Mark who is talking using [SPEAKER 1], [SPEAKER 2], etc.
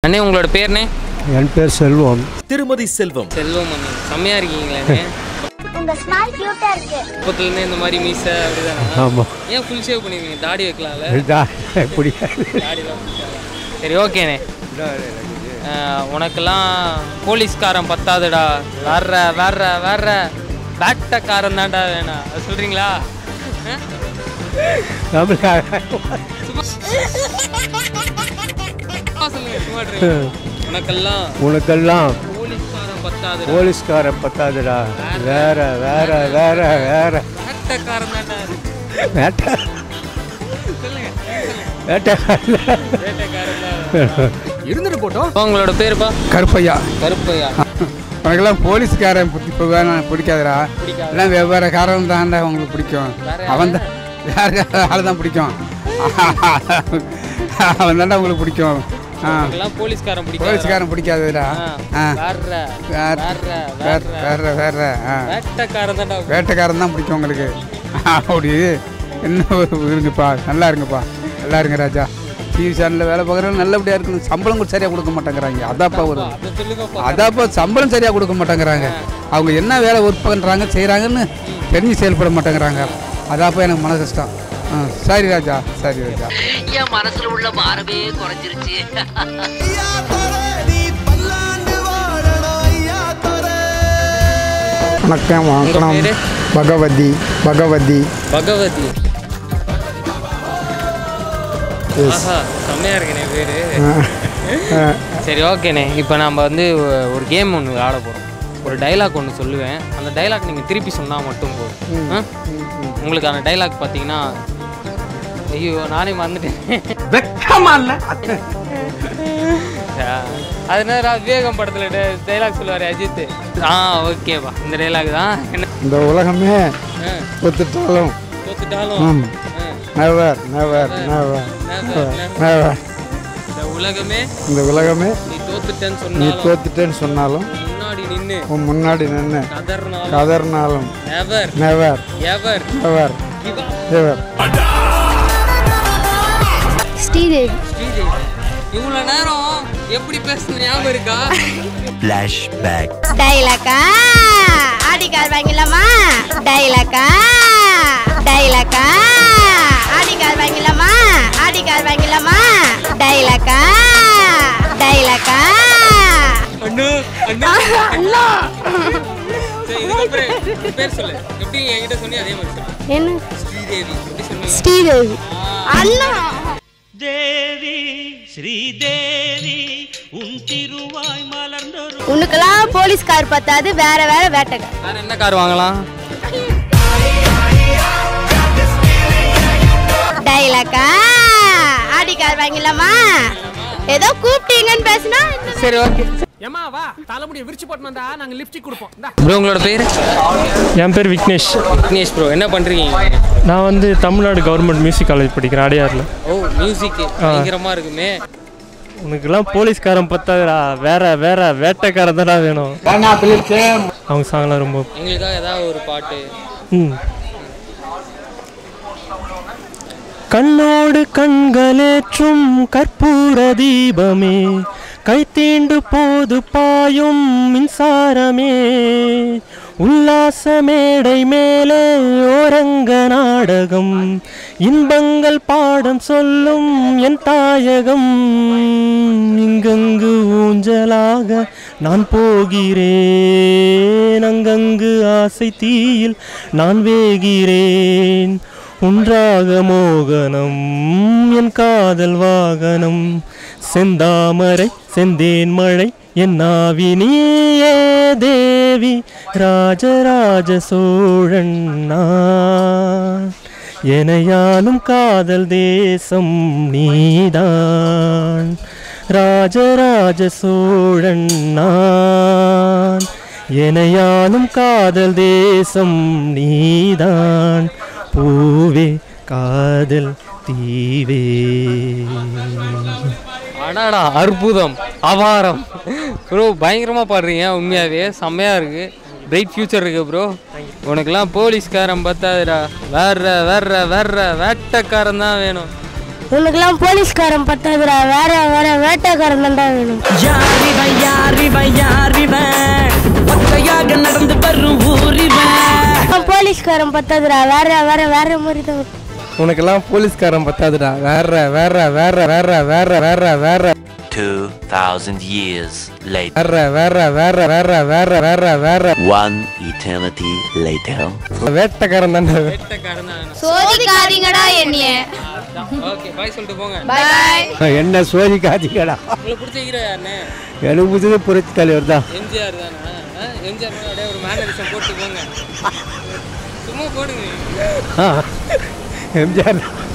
[SPEAKER 1] அண்ணே உங்களோட பேர்னே
[SPEAKER 2] என் பேர் செல்வம்
[SPEAKER 3] திருமதி செல்வம்
[SPEAKER 1] செல்வம் அண்ணே செம்மையா இருக்கீங்களே
[SPEAKER 4] உங்க ஸ்மைல் கியூட்டா இருக்கு
[SPEAKER 1] இப்பத்துலேருந்து இந்த மாதிரி மீசை அப்படிதானா
[SPEAKER 2] ஆமாம்
[SPEAKER 1] ஏன் ஃபுல் ஷேவ் பண்ணிருக்கீங்க தாடி வைக்கலாம்ல
[SPEAKER 2] இதா பிடிக்காது
[SPEAKER 1] தாடிலாம் பிடிக்காதா? சரி ஓகேண்ணே அஹ், உனக்கெல்லாம் போலீஸ்காரன் பத்தாதுடா வேற வேற வேற பேட்டக்காரன் தான்டா வேணாம் அது சொல்றீங்களா அஹ்?
[SPEAKER 2] நம்மளுக்கு
[SPEAKER 1] சும்மா சொல்லுங்க சும்மா try. உனக்கெல்லாம்
[SPEAKER 2] உனக்கெல்லாம்
[SPEAKER 1] போலீஸ்காரன் பத்தாதுடா
[SPEAKER 2] போலீஸ்காரன் பத்தாதுடா வேற வேற வேற வேற
[SPEAKER 1] பேட்டக்காரன் தான்டா
[SPEAKER 2] வேட்டை
[SPEAKER 1] சொல்லுங்க
[SPEAKER 2] வேட்டைக்காரன்
[SPEAKER 1] பேட்டக்காரன் தான்
[SPEAKER 5] இருந்துட்டு போட்டோம்
[SPEAKER 1] உங்களோட பேருப்பா
[SPEAKER 5] கருப்பையா
[SPEAKER 1] கருப்பையா
[SPEAKER 5] உனக்கெல்லாம் போலீஸ்காரன் பிடி- இப்போ வேணாம் பிடிக்காதுடா
[SPEAKER 1] பிடிக்காது.
[SPEAKER 5] எல்லாம் வெவ்வேறு காரம் தான்டா உங்களுக்கு பிடிக்கும்
[SPEAKER 1] வேற
[SPEAKER 5] அவன் தான் வேற ஆள் தான் பிடிக்கும் அவன் தான்டா உங்களுக்கு பிடிக்கும் ஆ
[SPEAKER 1] உனக்கெல்லாம் போலீஸ்காரன் பிடிக்காது
[SPEAKER 5] போலீஸ்காரன் பிடிக்காதுடா ஆ
[SPEAKER 1] வேற
[SPEAKER 5] வேற
[SPEAKER 1] வேற
[SPEAKER 5] வேற
[SPEAKER 1] வேற
[SPEAKER 5] வேற வேற ஆ
[SPEAKER 1] வேட்டக்காரன் தான்டா
[SPEAKER 5] வேட்டைக்காரன் தான் பிடிக்கும் உங்களுக்கு அப்படி என்ன ஒரு இருங்கப்பா நல்லா இருங்கப்பா நல்லா இருங்க ராஜா டிவி சேனலில் வேலை பார்க்குறவங்க நல்லபடியாக இருக்கணும் சம்பளம் கூட சரியாக கொடுக்க மாட்டேங்கிறாங்க அதாப்பா ஒரு
[SPEAKER 1] அதை சொல்லுங்கப்பா
[SPEAKER 5] அதாப்பா சம்பளம் சரியாக கொடுக்க மாட்டேங்கிறாங்க அவங்க என்ன வேலை ஒர்க் பண்ணுறாங்க செய்கிறாங்கன்னு தெரிஞ்சு செயல்பட மாட்டேங்கிறாங்க அதாப்பா எனக்கு மன கஷ்டம் ஆ சரி ராஜா சரி ராஜா
[SPEAKER 6] என் மனசுல உள்ள பாரமே குறைஞ்சிருச்சு
[SPEAKER 5] வணக்கம்
[SPEAKER 1] உங்க பேரு
[SPEAKER 5] பகவதி பகவதி
[SPEAKER 1] பகவதி ஆஹா செம்மையா இருக்குண்ணே பேரு சரி ஓகேண்ணே இப்போ நம்ம வந்து ஒரு கேம் ஒன்று விளையாட போகிறோம் ஒரு டைலாக் ஒன்று சொல்லுவேன் அந்த டைலாக் நீங்கள் திருப்பி சொன்னால் மட்டும் போதும் ஆ? உங்களுக்கான டைலாக் பார்த்தீங்கன்னா ஐயோ நானே மறந்துட்டேன்
[SPEAKER 5] வெக்கமா இல்லை
[SPEAKER 1] அதனால விவேகம் படத்தில் டைலாக் சொல்லுவார் அஜித் ஆ ஓகேப்பா இந்த டைலாக் தான் என்ன
[SPEAKER 5] இந்த உலகமே
[SPEAKER 1] ஆ,
[SPEAKER 5] ஒத்துட்டாலும்
[SPEAKER 1] தோத்துட்டாலும்
[SPEAKER 5] ம்.
[SPEAKER 1] ஆ,
[SPEAKER 5] never never never
[SPEAKER 1] never, never.
[SPEAKER 5] Never
[SPEAKER 1] இந்த உலகமே
[SPEAKER 5] இந்த உலகமே
[SPEAKER 1] நீ தோத்துட்டேன்னு
[SPEAKER 5] நீ
[SPEAKER 1] சொன்னாலும்
[SPEAKER 5] தோத்துட்டேன்னு சொன்னாலும்
[SPEAKER 1] முன்னாடி நின்று
[SPEAKER 5] உன் முன்னாடி நின்று
[SPEAKER 1] கதர்னாலும்
[SPEAKER 5] கதர்னாலும்
[SPEAKER 1] ever
[SPEAKER 5] never
[SPEAKER 1] ever
[SPEAKER 5] never never
[SPEAKER 4] Sridevi
[SPEAKER 1] Sridevi இவ்வளோ நேரம் எப்படி பேசுன ஞாபகம் இருக்கா
[SPEAKER 4] டைலாக்கா ஆடிக்கார் வாங்கிடலாமா டைலாக்கா டைலாக்கா ஆடிக்கார் வாங்கிடலாமா ஆடிக்கார் வாங்கிடலாமா டைலாக்கா டைலாக்கா
[SPEAKER 1] அண்ணா அண்ணா அண்ணா சரி இதுக்கப்புறம் உன் பேர் சொல்லு எப்படி என்கிட்ட சொன்னி அதே மாதிரி சொல்லு
[SPEAKER 4] என்ன
[SPEAKER 1] ஸ்ரீதேவி எப்படி சொன்னீங்க
[SPEAKER 4] ஸ்ரீதேவி அண்ணா
[SPEAKER 7] தேவி ஸ்ரீதேவி உன் திருவாய் மலர்ந்தொரு
[SPEAKER 4] உனக்கெல்லாம் போலீஸ்கார் பத்தாது வேற வேற வேட்டைக்கார்
[SPEAKER 1] வேற என்ன கார் வாங்கலாம்
[SPEAKER 4] டைலாக்கா ஆடிக்கார் வாங்கிடலாமா ஏதோ கூப்பிட்டீங்கன்னு பேசினா
[SPEAKER 1] சரி ஓகே
[SPEAKER 8] ஏமா வா தலைமுடியை விரிச்சு போட்டு வந்தா நாங்க லிப்ஸ்டிக் கொடுப்போம் இந்தா.
[SPEAKER 1] ப்ரோ உங்களோட பேர்
[SPEAKER 9] என் பேர் விக்னேஷ்
[SPEAKER 1] விக்னேஷ் ப்ரோ என்ன பண்ணுறீங்க
[SPEAKER 9] நான் வந்து தமிழ்நாடு கவர்மெண்ட் மியூசிக் காலேஜ் படிக்கிறேன் அடையாரில்
[SPEAKER 1] ஓ மியூசிக் பயங்கரமாக இருக்குமே
[SPEAKER 9] உனக்கெல்லாம் போலீஸ்காரன் பத்தாதுடா வேற வேற வேட்டைக்காரன் தானா வேணும் அவங்க சாங்லாம் ரொம்ப
[SPEAKER 1] எங்களுக்காக ஏதாவது ஒரு பாட்டு
[SPEAKER 9] ம் கண்ணோடு கண்களேற்றும் கற்பூர தீபமே கைத்தீண்டு போது பாயும் மின்சாரமே உல்லாச மேடை மேலே ஓரங்க நாடகம் இன்பங்கள் பாடம் சொல்லும் என் தாயகம் இங்கங்கு ஊஞ்சலாக நான் போகிறேன் அங்கங்கு ஆசை தீயில் நான் வேகிறேன் ஒன்றாக மோகனம் என் காதல் வாகனம் செந்தாமரை செந்தேன் மழை என் நாவினியே தேவி ராஜராஜ சோழன் நான் எனையாலும் காதல் தேசம் நீதான் ராஜராஜ சோழன் நான் எனையாலும் காதல் தேசம் நீதான் பூவே காதல் தீவே
[SPEAKER 1] அடாடா அற்புதம் அபாரம் ப்ரோ பயங்கரமாக பாடுறீங்க உண்மையாகவே செம்மையாக இருக்கு பிரைட் ஃபியூச்சர் இருக்கு ப்ரோ உனக்கெல்லாம் போலீஸ்காரன் பத்தாதுடா வேற வேற வேற வேட்டக்காரன் தான் வேணும்
[SPEAKER 4] உனக்கெல்லாம் போலீஸ்காரன் பத்தாதுடா வேற வேற வேட்டைக்காரன் தான்டா வேணும்
[SPEAKER 3] யாரிவன் யாரிவன் யாரிவன் பக்கையாக நடந்து வரும் ஊரிவன்
[SPEAKER 4] போலீஸ்காரன் பத்தாதுடா வேற வேற வேற மாதிரி தான் வேணும்.
[SPEAKER 2] உனக்கெல்லாம் போலீஸ்காரன் பத்தாதுடா வேற வேற வேற வேற வேற வேற வேற
[SPEAKER 10] 2000 years later.
[SPEAKER 2] வேற வேற வேற வேற வேற வேற வேற
[SPEAKER 10] One eternity later.
[SPEAKER 2] வேட்டைக்காரன் தான்டா
[SPEAKER 1] வேட்டைக்காரன் தான்
[SPEAKER 4] சோதிக்காதீங்கடா என்னைய
[SPEAKER 1] ஓகே பாய் சொல்லிட்டு போங்க
[SPEAKER 4] பாய்
[SPEAKER 2] என்ன சோதிக்காதீங்கடா
[SPEAKER 1] உங்களுக்கு பிடிச்ச ஹீரோ யாருண்ணே
[SPEAKER 2] எனக்கு பிடிச்சது புரட்சி தலைவர் தான்
[SPEAKER 1] எம்ஜிஆர் தானே எம்ஜிஆர் மேலே அப்படியே ஒரு மேனரிசம் போட்டு போங்க சும்மா போடுங்க
[SPEAKER 2] எம்ஜிஆர்